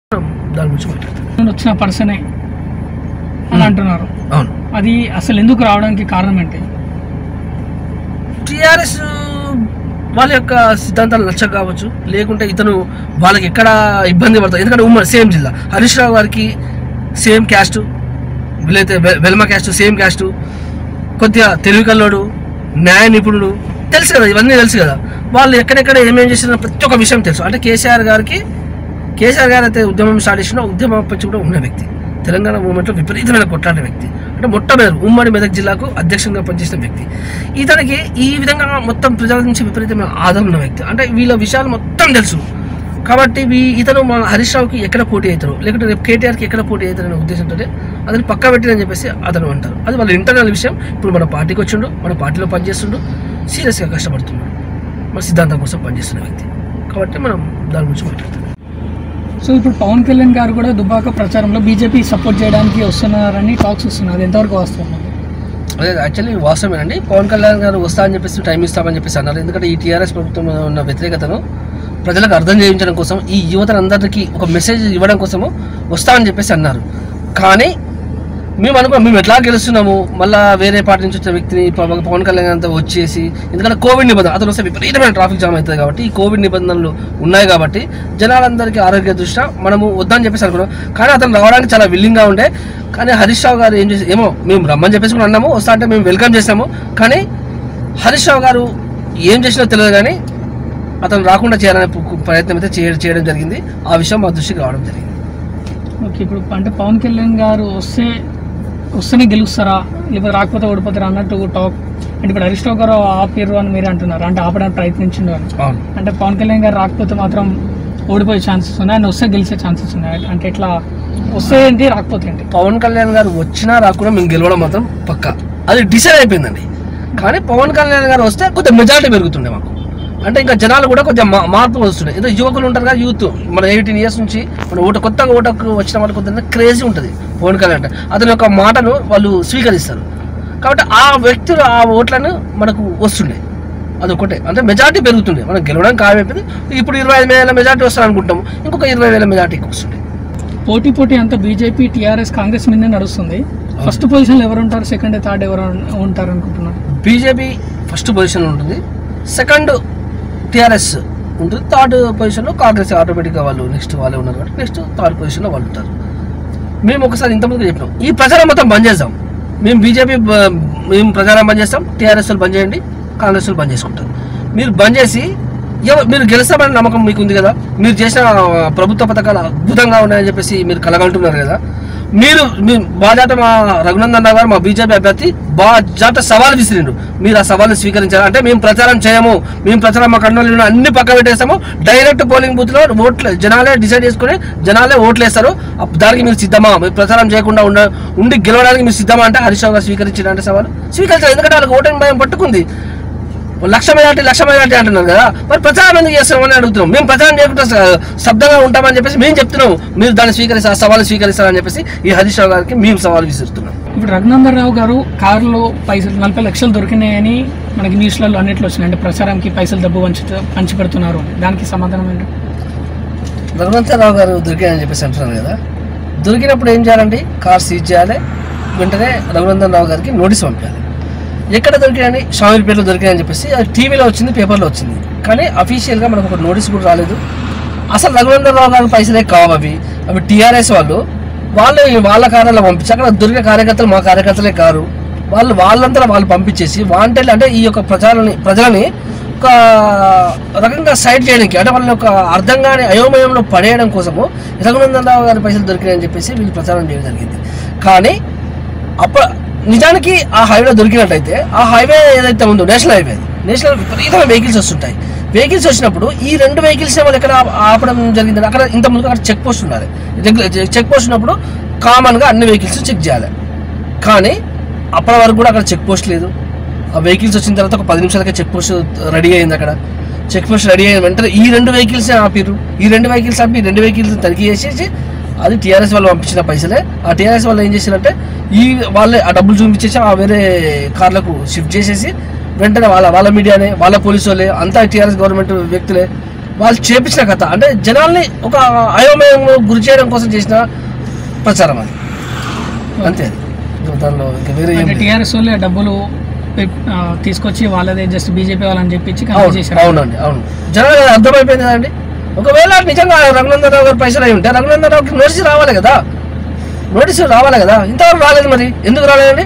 దాని గురించి మాట్లాడతాం నుండి వచ్చిన పర్సనే అని అంటున్నారు అవును అది అసలు ఎందుకు రావడానికి కారణం ఏంటి టిఆర్ఎస్ వాళ్ళ యొక్క సిద్ధాంతాలు నచ్చక కావచ్చు లేకుంటే ఇతను వాళ్ళకి ఎక్కడ ఇబ్బంది పడతారు ఎందుకంటే ఉమ్మడి సేమ్ జిల్లా హరీష్ రావు గారికి సేమ్ క్యాస్ట్ వీళ్ళైతే వె- వెల్మ క్యాస్ట్ సేమ్ క్యాస్ట్ కొద్దిగా తెలివి కల్లోడు న్యాయ నిపుణుడు తెలుసు కదా ఇవన్నీ తెలుసు కదా వాళ్ళు ఎక్కడెక్కడ ఏమేం చేసిన ప్రతి ఒక్క విషయం తెలుసు అంటే కేసీఆర్ గారికి కేసీఆర్ గారు అయితే ఉద్యమం స్టార్ట్ చేసిన ఉద్యమం పచ్చి కూడా ఉన్న వ్యక్తి తెలంగాణ మూమెంట్లో విపరీతమైన కొట్లాడిన వ్యక్తి అంటే మొట్టమొదటి ఉమ్మడి మెదక్ జిల్లాకు అధ్యక్షంగా పనిచేసిన వ్యక్తి ఇతనికి ఈ విధంగా మొత్తం ప్రజల నుంచి విపరీతమైన ఆదరణ ఉన్న వ్యక్తి అంటే వీళ్ళ విషయాలు మొత్తం తెలుసు కాబట్టి వీ ఇతను మన హరీష్ రావుకి ఎక్కడ పోటీ అవుతారు లేకుంటే రేపు కేటీఆర్కి ఎక్కడ పోటీ అవుతారు అనే ఉద్దేశంతో అతను పక్క పెట్టినని చెప్పేసి అతను అంటారు అది వాళ్ళ ఇంటర్నల్ విషయం ఇప్పుడు మన పార్టీకి వచ్చిండు మన పార్టీలో పనిచేస్తుండు సీరియస్గా కష్టపడుతున్నాడు మన సిద్ధాంతం కోసం పనిచేస్తున్న వ్యక్తి కాబట్టి మనం దాని గురించి మాట్లాడతాం సో ఇప్పుడు పవన్ కళ్యాణ్ గారు కూడా దుబాక ప్రచారంలో బీజేపీ సపోర్ట్ చేయడానికి వస్తున్నారని టాక్స్ వస్తున్నారు అది ఎంతవరకు వాస్తవం అది? అదే యాక్చువల్లీ వాస్తవమేనండి పవన్ కళ్యాణ్ గారు వస్తా అని చెప్పేసి టైం ఇస్తామని చెప్పేసి అన్నారు ఎందుకంటే ఈ టీఆర్ఎస్ ప్రభుత్వం మీద ఉన్న వ్యతిరేకతను ప్రజలకు అర్థం చేయించడం కోసం ఈ యువతలందరికీ ఒక మెసేజ్ ఇవ్వడం కోసము వస్తా అని చెప్పేసి అన్నారు కానీ మేము అనుకో మేము ఎట్లా గెలుస్తున్నాము మళ్ళా వేరే పార్టీ నుంచి వచ్చిన వ్యక్తిని పవ- పవన్ కళ్యాణ్ అంతా వచ్చేసి ఎందుకంటే కోవిడ్ నిబంధన అతను వస్తే విపరీతమైన ట్రాఫిక్ జామ్ అవుతుంది కాబట్టి ఈ కోవిడ్ నిబంధనలు ఉన్నాయి కాబట్టి జనాలందరికీ ఆరోగ్య దృష్ట్యా మనము వద్దని చెప్పేసి అనుకున్నాం కానీ అతను రావడానికి చాలా విల్లింగ్గా ఉండే కానీ హరీష్ రావు గారు ఏం చేసి ఏమో మేము రమ్మని చెప్పేసి కూడా అన్నాము వస్తా అంటే మేము వెల్కమ్ చేసాము కానీ హరీష్ రావు గారు ఏం చేసినా తెలియదు కానీ అతను రాకుండా చేయాలనే పు- ప్రయత్నం అయితే చేయ- చేయడం జరిగింది ఆ విషయం మా దృష్టికి రావడం జరిగింది ఓకే ఇప్పుడు అంటే పవన్ కళ్యాణ్ గారు వస్తే వస్తేనే గెలుస్తారా లేకపోతే రాకపోతే ఓడిపోతారా అన్నట్టు టాక్ అంటే ఇప్పుడు హరీష్ రావు గారు ఆపిర్రు అని మీరు అంటున్నారు అంటే ఆపడానికి ప్రయత్నించిండు అని అవును అంటే పవన్ కళ్యాణ్ గారు రాకపోతే మాత్రం ఓడిపోయే ఛాన్సెస్ ఉన్నాయి ఆయన వస్తే గెలిచే ఛాన్సెస్ ఉన్నాయి అంటే ఇట్లా వస్తే ఏంటి రాకపోతే ఏంటి పవన్ కళ్యాణ్ గారు వచ్చినా రాకుండా మేము గెలవడం మాత్రం పక్క అది డిసైడ్ అయిపోయిందండి కానీ పవన్ కళ్యాణ్ గారు వస్తే కొద్దిగా మెజారిటీ పెరుగుతుండే మాకు అంటే ఇంకా జనాలు కూడా కొద్దిగా మా- మార్పు వస్తున్నాయి ఏదో యువకులు ఉంటారు కదా యూత్ మన ఎయిటీన్ ఇయర్స్ నుంచి మన ఓట కొత్తగా ఓటకు వచ్చిన వాళ్ళకి కొద్దిగా క్రేజీ ఉంటుంది పవన్ కళ్యాణ్ అంటే అతని యొక్క మాటను వాళ్ళు స్వీకరిస్తారు కాబట్టి ఆ వ్యక్తులు ఆ ఓట్లను మనకు వస్తుండే అదొకటే అంటే మెజారిటీ పెరుగుతుండే మనం గెలవడానికి ఖాయమైపోయింది ఇప్పుడు ఇరవై ఐదు వేల మెజారిటీ వస్తారు అనుకుంటాం ఇంకొక ఇరవై వేల మెజారిటీకి వస్తుండే పోటీ పోటీ అంతా బీజేపీ టీఆర్ఎస్ కాంగ్రెస్ మీదే నడుస్తుంది ఫస్ట్ పొజిషన్లో ఎవరు ఉంటారు సెకండ్ థర్డ్ ఎవరు ఉంటారు అనుకుంటున్నారు బీజేపీ ఫస్ట్ పొజిషన్లో ఉంటుంది సెకండ్ టీఆర్ఎస్ ఉంటుంది థర్డ్ పొజిషన్లో కాంగ్రెస్ ఆటోమేటిక్గా వాళ్ళు నెక్స్ట్ వాళ్ళే ఉన్నారు కాబట్టి నెక్స్ట్ థర్డ్ పొజిషన్లో వాళ్ళు ఉంటారు మేము ఒకసారి ఇంతకుముందు చెప్పినాం ఈ ప్రచారం మొత్తం బంద్ చేద్దాం మేము బీజేపీ బ- మేము ప్రచారం బంద్ చేస్తాం టీఆర్ఎస్ వాళ్ళు బంద్ చేయండి కాంగ్రెస్ వాళ్ళు బంద్ చేసుకుంటారు మీరు బంద్ చేసి ఎవ- మీరు గెలుస్తామని నమ్మకం మీకు ఉంది కదా మీరు చేసిన ఆ, ప్రభుత్వ పథకాలు అద్భుతంగా ఉన్నాయని చెప్పేసి మీరు కలగంటున్నారు కదా మీరు మీ బాజాట మా రఘునందన్ రావు గారు మా బీజేపీ అభ్యర్థి బాజాట సవాల్ విసిరిండు మీరు ఆ సవాల్ని స్వీకరించారు అంటే మేము ప్రచారం చేయము మేము ప్రచారం మా కన్నులు అన్ని పక్క పెట్టేస్తాము డైరెక్ట్ పోలింగ్ బూత్ లో ఓట్లు జనాలే డిసైడ్ చేసుకుని జనాలే ఓట్లు వేస్తారు అప్- దానికి మీరు సిద్ధమా మీరు ప్రచారం చేయకుండా ఉండ ఉండి గెలవడానికి మీరు సిద్ధమా అంటే హరీష్ రావు గారు స్వీకరించిన అంటే సవాల్ స్వీకరించారు ఎందుకంటే వాళ్ళకి ఓటింగ్ భయం పట్టుకుంది లక్ష మెజార్టీ లక్ష మెజార్టీ అంటున్నారు కదా మరి ప్రచారం ఎందుకు చేస్తామని అడుగుతున్నాం మేము ప్రచారం చేయకుండా స- శబ్దంగా ఉంటామని చెప్పేసి మేము చెప్తున్నాం మీరు దాన్ని స్వీకరిస్తారు సవాలు స్వీకరిస్తారని చెప్పేసి ఈ హరీష్ రావు గారికి మేము సవాల్ విసురుతున్నాం ఇప్పుడు రఘునందన్ రావు గారు కారులో పైసలు నలభై లక్షలు దొరికినాయని మనకి న్యూస్లలో అన్నిట్లో వచ్చినాయి అంటే ప్రచారంకి పైసలు డబ్బు పంచి పంచి పెడుతున్నారు అని దానికి సమాధానం ఏంటి రఘునంతరావు గారు దొరికాయని చెప్పేసి అంటున్నారు కదా దొరికినప్పుడు ఏం చేయాలండి కార్ సీజ్ చేయాలి వెంటనే రఘునందన్ రావు గారికి నోటీస్ పంపించాలి ఎక్కడ దొరికాయని షామిల్పేటలో దొరికాయని చెప్పేసి అది టీవీలో వచ్చింది పేపర్లో వచ్చింది కానీ అఫీషియల్గా మనకు ఒక నోటీస్ కూడా రాలేదు అసలు రఘునందన్ రావు గారికి పైసలే కావు అవి అవి టీఆర్ఎస్ వాళ్ళు వాళ్ళు వాళ్ళ కార్యాలయం పంపించి అక్కడ దొరికే కార్యకర్తలు మా కార్యకర్తలే కారు వాళ్ళు వాళ్ళంతా వాళ్ళు పంపించేసి వాంటెడ్ అంటే ఈ యొక్క ప్రజలని ప్రజలని ఒక రకంగా సైడ్ చేయడానికి అంటే వాళ్ళని ఒక అర్థం కాని అయోమయంలో పడేయడం కోసము రఘునందన్ రావు గారి పైసలు దొరికాయని చెప్పేసి వీళ్ళు ప్రచారం చేయడం జరిగింది కానీ అప్పుడు నిజానికి ఆ హైవే దొరికినట్టయితే ఆ హైవే ఏదైతే ఉందో నేషనల్ హైవే నేషనల్ విపరీతమైన వెహికల్స్ వస్తుంటాయి వెహికల్స్ వచ్చినప్పుడు ఈ రెండు వెహికల్స్ వాళ్ళు ఎక్కడ ఆప- ఆపడం జరిగింది అక్కడ ఇంత ముందు అక్కడ చెక్ పోస్ట్ ఉండాలి చెక్ పోస్ట్ ఉన్నప్పుడు కామన్గా అన్ని వెహికల్స్ చెక్ చేయాలి కానీ అప్పటి వరకు కూడా అక్కడ చెక్ పోస్ట్ లేదు ఆ వెహికల్స్ వచ్చిన తర్వాత ఒక పది నిమిషాలకే చెక్ పోస్ట్ రెడీ అయింది అక్కడ చెక్ పోస్ట్ రెడీ అయిన వెంటనే ఈ రెండు వెహికల్స్ ఆపిర్రు ఈ రెండు వెహికల్స్ ఆపి ఈ రెండు వెహికల్స్ తనిఖీ చేసేసి అది టీఆర్ఎస్ వాళ్ళు పంపించిన పైసలే ఆ టీఆర్ఎస్ వాళ్ళు ఏం చేశారంటే ఈ వాళ్ళే ఆ డబ్బులు చూపించేసి ఆ వేరే కార్లకు షిఫ్ట్ చేసేసి వెంటనే వాళ్ళ వాళ్ళ మీడియానే వాళ్ళ పోలీసు వాళ్ళే అంతా టీఆర్ఎస్ గవర్నమెంట్ వ్యక్తులే వాళ్ళు చేపించిన కథ అంటే జనాల్ని ఒక అయోమయం గురి చేయడం కోసం చేసిన ప్రచారం అది అంతే అది ఇంకా దానిలో ఇంకా వేరే ఏం అంటే లేదు. టీఆర్ఎస్ వాళ్ళు డబ్బులు పెట్- ఆ, తీసుకొచ్చి వాళ్ళదే జస్ట్ బీజేపీ వాళ్ళని చెప్పించి కంప్లీట్ అవును చేశారు అవునండి అవును జనాలు అర్థమైపోయింది కదండి ఒకవేళ నిజంగా రఘునందన్ రావు గారు పైసలు అయి ఉంటే రఘునందన్ రావుకి నోటీస్ రావాలి కదా నోటీస్ రావాలి కదా ఇంతవరకు రాలేదు మరి ఎందుకు రాలేదండి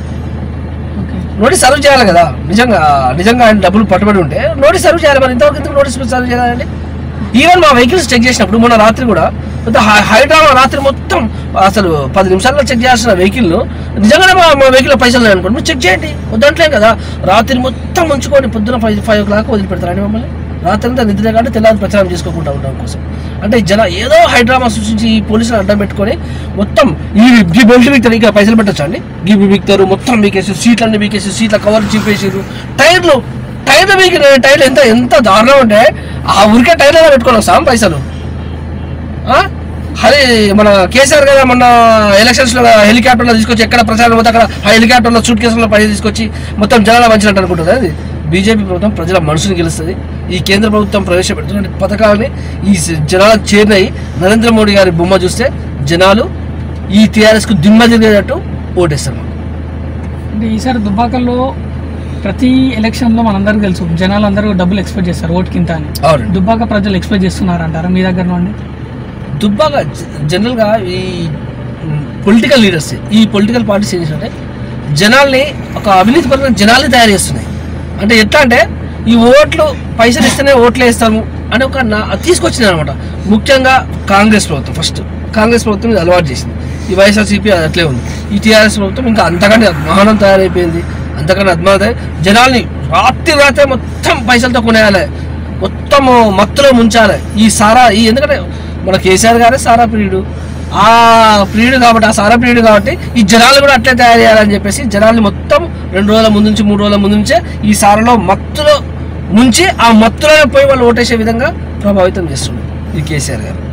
ఓకే నోటీస్ సర్వ్ చేయాలి కదా నిజంగా నిజంగా ఆయన డబ్బులు పట్టుబడి ఉంటే నోటీస్ సర్వ్ చేయాలి మరి ఇంతవరకు ఎందుకు నోటీస్ సర్వ్ చేయాలండి ఈవెన్ మా వెహికల్స్ చెక్ చేసినప్పుడు మొన్న రాత్రి కూడా పెద్ద హై- హైదరాబాద్ రాత్రి మొత్తం అసలు పది నిమిషాల్లో చెక్ చేయాల్సిన వెహికల్ నిజంగానే మా మా వెహికల్ పైసలు లేవు అనుకోండి మీరు చెక్ చేయండి వద్దంటలే కదా రాత్రి మొత్తం ఉంచుకొని పొద్దున ఫైవ్ ఫైవ్ ఓ క్లాక్ వదిలిపెడతారండి మమ్మల్ని రాత్రి అంతా నిద్ర కాబట్టి తెల్లారి ప్రచారం చేసుకోకుండా ఉండడం కోసం అంటే జన ఏదో హైడ్రామా సృష్టించి ఈ పోలీసులు అడ్డం పెట్టుకొని మొత్తం ఈ ఈ బెల్ట్ బిక్తారు ఇక పైసలు పెట్టచ్చు అండి గీ బిక్తారు మొత్తం మీకేసి సీట్లన్నీ మీకేసి సీట్ల కవర్ చింపేసారు టైర్లు టైర్లు మీకు టైర్లు ఎంత ఎంత దారుణం అంటే ఆ ఊరికే టైర్లు పెట్టుకొని వస్తాం పైసలు ఆ? అదే మన కేసీఆర్ కదా మొన్న ఎలక్షన్స్ లో హెలికాప్టర్లో తీసుకొచ్చి ఎక్కడ ప్రచారం పోతే అక్కడ ఆ హెలికాప్టర్లో సూట్ కేసులో పైసలు తీసుకొచ్చి మొత్తం జనాల వంచినట్టు అనుకుంటుంది అది బీజేపీ ప్రభుత్వం ప్రజల మనసుని గెలుస్తుంది ఈ కేంద్ర ప్రభుత్వం ప్రవేశపెడుతున్న పథకాలని ఈ స- జనాలకు చేరినాయి నరేంద్ర మోడీ గారి బొమ్మ చూస్తే జనాలు ఈ టీఆర్ఎస్కు దిమ్మ తిరిగేటట్టు ఓటేస్తారు మాకు. అంటే ఈసారి దుబ్బాకల్లో ప్రతి ఎలక్షన్లో మనందరికీ తెలుసు జనాలు అందరూ డబ్బులు ఎక్స్పెక్ట్ చేస్తారు ఓటు కింద అని అవునండి దుబ్బాక ప్రజలు ఎక్స్పెక్ట్ చేస్తున్నారు అంటారా మీ దగ్గర నుండి దుబ్బాగా జ- జనరల్గా ఈ పొలిటికల్ లీడర్స్ ఈ పొలిటికల్ పార్టీస్ ఏం చేసినట్టే జనాల్ని ఒక అవినీతి పరంగా జనాల్ని తయారు చేస్తున్నాయి అంటే ఎట్లా అంటే ఈ ఓట్లు పైసలు ఇస్తేనే ఓట్లు వేస్తాము అని ఒక నా తీసుకొచ్చింది అనమాట ముఖ్యంగా కాంగ్రెస్ ప్రభుత్వం ఫస్ట్ కాంగ్రెస్ ప్రభుత్వం ఇది అలవాటు చేసింది ఈ వైఎస్ఆర్సీపీ అది అట్లే ఉంది ఈ టీఆర్ఎస్ ప్రభుత్వం ఇంకా అంతకంటే అధ్వానం తయారైపోయింది అంతకంటే అధ్వానం జనాల్ని రాత్రి రాత్రి మొత్తం పైసలతో కొనేయాలి మొత్తం మత్తులో ముంచాలి ఈ సారా ఈ ఎందుకంటే మన కేసీఆర్ గారే సారా ప్రియుడు ఆ ప్రియుడు కాబట్టి ఆ సారా ప్రియుడు కాబట్టి ఈ జనాలు కూడా అట్లే తయారు చేయాలని చెప్పేసి జనాల్ని మొత్తం రెండు రోజుల ముందు నుంచి మూడు రోజుల ముందు నుంచే ఈ సారాలో మత్తులో ముంచి ఆ మత్తులోనే పోయి వాళ్ళు ఓటేసే విధంగా ప్రభావితం చేస్తుంది ఈ కేసీఆర్ గారు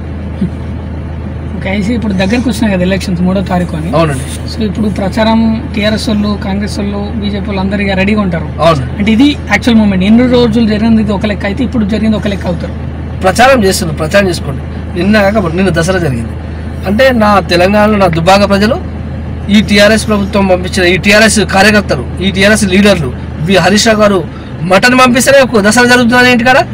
ఓకే అయితే ఇప్పుడు దగ్గరకు వచ్చినాయి కదా ఎలక్షన్స్ మూడో తారీఖు అని అవునండి సో ఇప్పుడు ప్రచారం టీఆర్ఎస్ వాళ్ళు కాంగ్రెస్ వాళ్ళు బీజేపీ వాళ్ళు అందరు ఇక రెడీగా ఉంటారు అవునండి అంటే ఇది యాక్చువల్ మూమెంట్ ఎన్ని రోజులు జరిగింది ఇది ఒక లెక్క అయితే ఇప్పుడు జరిగింది ఒక లెక్క అవుతారు ప్రచారం చేస్తున్నారు ప్రచారం చేసుకోండి నిన్న కాక నిన్న దసరా జరిగింది అంటే నా తెలంగాణలో నా దుబ్బాక ప్రజలు ఈ టీఆర్ఎస్ ప్రభుత్వం పంపించిన ఈ టీఆర్ఎస్ కార్యకర్తలు ఈ టీఆర్ఎస్ లీడర్లు వి హరీష్ రావు గారు మటన్ పంపిస్తేనే ఒక దసరా జరుగుతుందని ఇంటి కాడ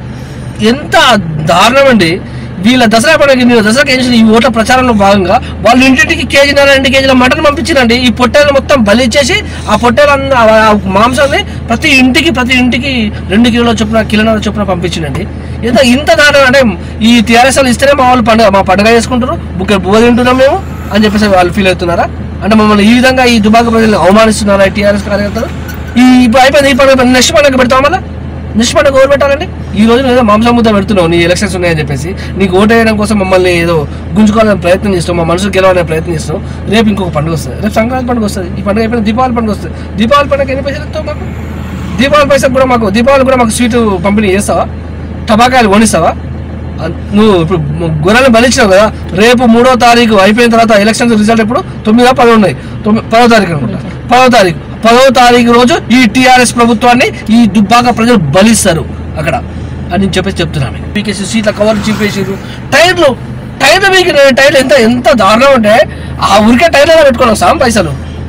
ఎంత దారుణం అండి వీళ్ళ దసరా పండుగ నేను దసరాకి ఏం చేసిన ఈ ఓట్ల ప్రచారంలో భాగంగా వాళ్ళు ఇంటింటికి కేజీన్నర రెండు కేజీల మటన్ పంపించినండి ఈ పొట్టేలు మొత్తం బలిచ్చేసి ఆ పొట్టేలు అన్న ఆ మాంసాన్ని ప్రతి ఇంటికి ప్రతి ఇంటికి రెండు కిలోల చొప్పున కిలోన్నర చొప్పున పంపించిందండి ఏదో ఇంత దారుణం అంటే ఈ టీఆర్ఎస్ వాళ్ళు ఇస్తేనే మా వాళ్ళు పండుగ మా పండుగ చేసుకుంటారు బుక్క బువ్వ తింటున్నాం మేము అని చెప్పేసి వాళ్ళు ఫీల్ అవుతున్నారా అంటే మమ్మల్ని ఈ విధంగా ఈ దుబాక ప్రజలను అవమానిస్తున్నారా టీఆర్ఎస్ కార్యకర్తలు ఈ ఇప్పుడు అయిపోయింది ఈ పండుగ నెక్స్ట్ పండుగ పెడతాం మళ్ళీ నెక్స్ట్ పండుగ ఎవరు పెట్టాలండి ఈ రోజు ఏదో మాంసం ముద్ద పెడుతున్నావు నీ ఎలక్షన్స్ ఉన్నాయని చెప్పేసి నీకు ఓటు వేయడం కోసం మమ్మల్ని ఏదో గుంజుకోవాలని ప్రయత్నం చేస్తావు మా మనసు గెలవాలని ప్రయత్నం చేస్తావు రేపు ఇంకొక పండుగ వస్తుంది రేపు సంక్రాంతి పండుగ వస్తుంది ఈ పండుగ అయిపోయిన దీపావళి పండుగ వస్తుంది దీపావళి పండుగ ఎన్ని పైసలు ఇస్తావు మాకు దీపావళి పైసలు కూడా మాకు దీపావళి కూడా మాకు స్వీట్ పంపిణీ చేస్తావా టబాకాయలు కొనిస్తావా అన్- నువ్వు ఇప్పుడు గొర్రెలు బలిచ్చినావు కదా రేపు మూడో తారీఖు అయిపోయిన తర్వాత ఎలక్షన్స్ రిజల్ట్ ఎప్పుడు తొమ్మిదో పదో ఉన్నాయి తొమ్మిది పదో తారీఖు అనుకుంటా పదో తారీఖు పదో తారీఖు రోజు ఈ టీఆర్ఎస్ ప్రభుత్వాన్ని ఈ దుబ్బాక ప్రజలు బలిస్తారు అక్కడ అని చెప్పేసి చెప్తున్నాను పీకేసి సీట్ల కవర్ చింపేసారు టైర్లు టైర్లు మీకు టైర్లు ఎంత ఎంత దారుణం అంటే ఆ ఊరికే టైర్లలో పెట్టుకొని వస్తాం పైసలు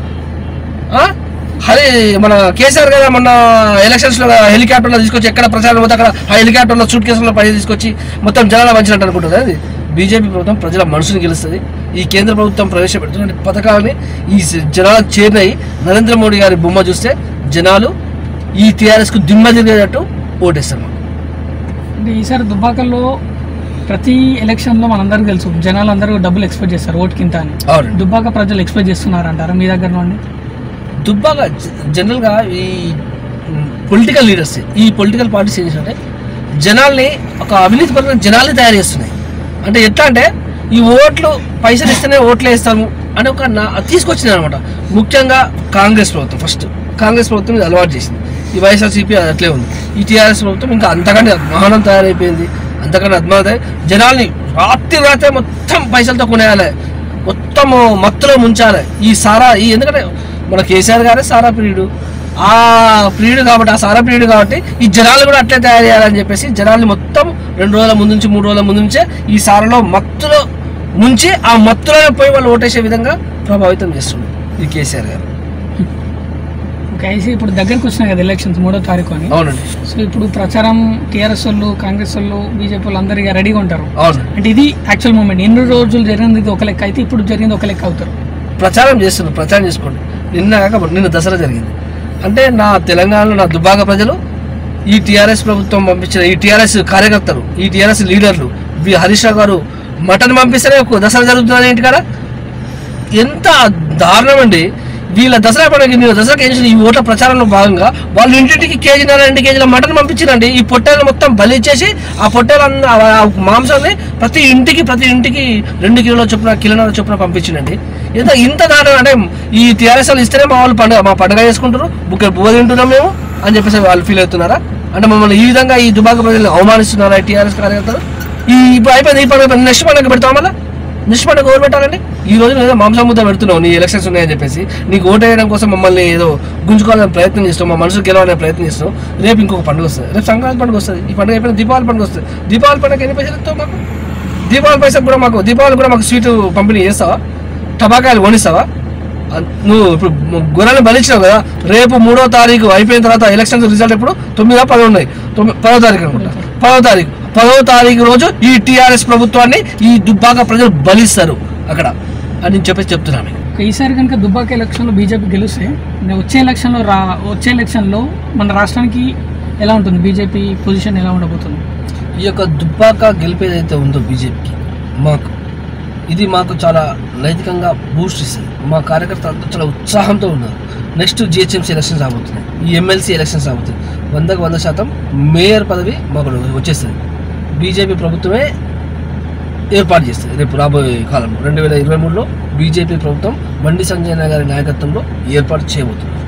ఆ? అదే మన కేసీఆర్ కదా మొన్న ఎలక్షన్స్ లో హెలికాప్టర్లో తీసుకొచ్చి ఎక్కడ ప్రచారం పోతే అక్కడ ఆ హెలికాప్టర్లో సూట్ కేసులో పైసలు తీసుకొచ్చి మొత్తం జనాల వంచినట్టు అనుకుంటుంది అది బీజేపీ ప్రభుత్వం ప్రజల మనసుని గెలుస్తుంది ఈ కేంద్ర ప్రభుత్వం ప్రవేశపెడుతున్న పథకాలని ఈ స- జనాలకు చేరినాయి నరేంద్ర మోడీ గారి బొమ్మ చూస్తే జనాలు ఈ టీఆర్ఎస్కు దిమ్మ తిరిగేటట్టు ఓటేస్తారు మాకు. అంటే ఈసారి దుబ్బాకల్లో ప్రతి ఎలక్షన్లో మనందరికీ తెలుసు జనాలు అందరూ డబ్బులు ఎక్స్పెక్ట్ చేస్తారు ఓటు కింద అని అవునండి దుబ్బాక ప్రజలు ఎక్స్పెక్ట్ చేస్తున్నారు అంటారా మీ దగ్గర నుండి దుబ్బాగా జ- జనరల్గా ఈ పొలిటికల్ లీడర్స్ ఈ పొలిటికల్ పార్టీస్ ఏం చేసినట్టే జనాల్ని ఒక అవినీతి పరంగా జనాల్ని తయారు చేస్తున్నాయి అంటే ఎట్లా అంటే ఈ ఓట్లు పైసలు ఇస్తేనే ఓట్లు వేస్తాము అని ఒక నా తీసుకొచ్చింది అనమాట ముఖ్యంగా కాంగ్రెస్ ప్రభుత్వం ఫస్ట్ కాంగ్రెస్ ప్రభుత్వం ఇది అలవాటు చేసింది ఈ వైఎస్ఆర్సీపీ అది అట్లే ఉంది ఈ టీఆర్ఎస్ ప్రభుత్వం ఇంకా అంతకంటే అధ్వానం తయారైపోయింది అంతకంటే అధ్వానం జనాల్ని రాత్రి రాత్రి మొత్తం పైసలతో కొనేయాలి మొత్తం మత్తులో ముంచాలి ఈ సారా ఈ ఎందుకంటే మన కేసీఆర్ గారే సారా ప్రియుడు ఆ ప్రియుడు కాబట్టి ఆ సారా ప్రియుడు కాబట్టి ఈ జనాలు కూడా అట్లే తయారు చేయాలని చెప్పేసి జనాల్ని మొత్తం రెండు రోజుల ముందు నుంచి మూడు రోజుల ముందు నుంచే ఈ సారలో మత్తులో ముంచి ఆ మత్తులోనే పోయి వాళ్ళు ఓటేసే విధంగా ప్రభావితం చేస్తుంది ఈ కేసీఆర్ గారు ఓకే అయితే ఇప్పుడు దగ్గరకు వచ్చినాయి కదా ఎలక్షన్స్ మూడో తారీఖు అని అవునండి సో ఇప్పుడు ప్రచారం టీఆర్ఎస్ వాళ్ళు కాంగ్రెస్ వాళ్ళు బీజేపీ వాళ్ళు అందరు ఇక రెడీగా ఉంటారు అవును అంటే ఇది యాక్చువల్ మూమెంట్ ఎన్ని రోజులు జరిగింది ఇది ఒక లెక్క అయితే ఇప్పుడు జరిగింది ఒక లెక్క అవుతారు ప్రచారం చేస్తున్నారు ప్రచారం చేసుకోండి నిన్న కాక నిన్న దసరా జరిగింది అంటే నా తెలంగాణలో నా దుబ్బాక ప్రజలు ఈ టీఆర్ఎస్ ప్రభుత్వం పంపించిన ఈ టీఆర్ఎస్ కార్యకర్తలు ఈ టీఆర్ఎస్ లీడర్లు వి హరీష్ రావు గారు మటన్ పంపిస్తేనే ఒక దసరా జరుగుతుంది ఏంటి కదా ఎంత దారుణం అండి వీళ్ళ దసరా పండుగ నేను దసరాకి ఏం చేసిన ఈ ఓట్ల ప్రచారంలో భాగంగా వాళ్ళు ఇంటింటికి కేజీన్నర రెండు కేజీల మటన్ పంపించారండి ఈ పొట్టేలు మొత్తం బలి ఇచ్చేసి ఆ పొట్టేలు అన్న ఆ మాంసాన్ని ప్రతి ఇంటికి ప్రతి ఇంటికి రెండు కిలోల చొప్పున కిలోన్నర చొప్పున పంపించిందండి ఎంత ఇంత దారుణం అంటే ఈ టీఆర్ఎస్ వాళ్ళు ఇస్తేనే మా వాళ్ళు పండుగ మా పండుగ చేసుకుంటారు బుక్క బువ్వ తింటున్నాం మేము అని చెప్పేసి వాళ్ళు ఫీల్ అవుతున్నారా అంటే మమ్మల్ని ఈ విధంగా ఈ దుబాక ప్రజలు అవమానిస్తున్నారా టీఆర్ఎస్ కార్యకర్తలు ఈ ఇప్పుడు అయిపోయింది ఈ పండుగ నెక్స్ట్ పండుగ పెడతాం మళ్ళీ నెక్స్ట్ పండుగ ఎవరు పెట్టాలండి ఈ రోజు ఏదో మాంసం ముద్ద పెడుతున్నావు నీ ఎలక్షన్స్ ఉన్నాయని చెప్పేసి నీకు ఓటు వేయడం కోసం మమ్మల్ని ఏదో గుంజుకోవాలని ప్రయత్నం చేస్తావు మా మనసు గెలవాలని ప్రయత్నం చేస్తావు రేపు ఇంకొక పండుగ వస్తుంది రేపు సంక్రాంతి పండుగ వస్తుంది ఈ పండుగ అయిపోయిన దీపావళి పండుగ వస్తుంది దీపావళి పండుగ ఎన్ని పైసలు ఇస్తావు మాకు దీపావళి పైసలు కూడా మాకు దీపావళి కూడా మాకు స్వీట్ పంపిణీ చేస్తావా టబాకాయలు కొనిస్తావా అన్- నువ్వు ఇప్పుడు గొర్రెలు బలిచ్చినావు కదా రేపు మూడో తారీఖు అయిపోయిన తర్వాత ఎలక్షన్స్ రిజల్ట్ ఎప్పుడు తొమ్మిదో పదో ఉన్నాయి తొమ్మిది పదో తారీఖు అనుకుంటా పదో తారీఖు పదో తారీఖు రోజు ఈ టీఆర్ఎస్ ప్రభుత్వాన్ని ఈ దుబ్బాక ప్రజలు బలిస్తారు అక్కడ అని నేను చెప్పేసి చెప్తున్నాను ఓకే, ఈసారి కనుక దుబ్బాక ఎలక్షన్లో బీజేపీ గెలిస్తే నేను వచ్చే ఎలక్షన్లో రా వచ్చే ఎలక్షన్లో మన రాష్ట్రానికి ఎలా ఉంటుంది బీజేపీ పొజిషన్ ఎలా ఉండబోతుంది ఈ యొక్క దుబ్బాక గెలిపేదైతే ఉందో బీజేపీకి మాకు ఇది మాకు చాలా నైతికంగా బూస్ట్ ఇస్తుంది మా కార్యకర్తలు అంతా చాలా ఉత్సాహంతో ఉన్నారు నెక్స్ట్ జిహెచ్ఎంసీ ఎలక్షన్స్ రాబోతున్నాయి ఈ ఎమ్మెల్సీ ఎలక్షన్స్ రాబోతున్నాయి వందకు వంద శాతం మేయర్ పదవి మాకు వచ్చేస్తుంది బీజేపీ ప్రభుత్వమే ఏర్పాటు చేస్తుంది రేపు రాబోయే కాలంలో రెండు వేల ఇరవై మూడులో బీజేపీ ప్రభుత్వం బండి సంజయ్ గారి నాయకత్వంలో ఏర్పాటు చేయబోతుంది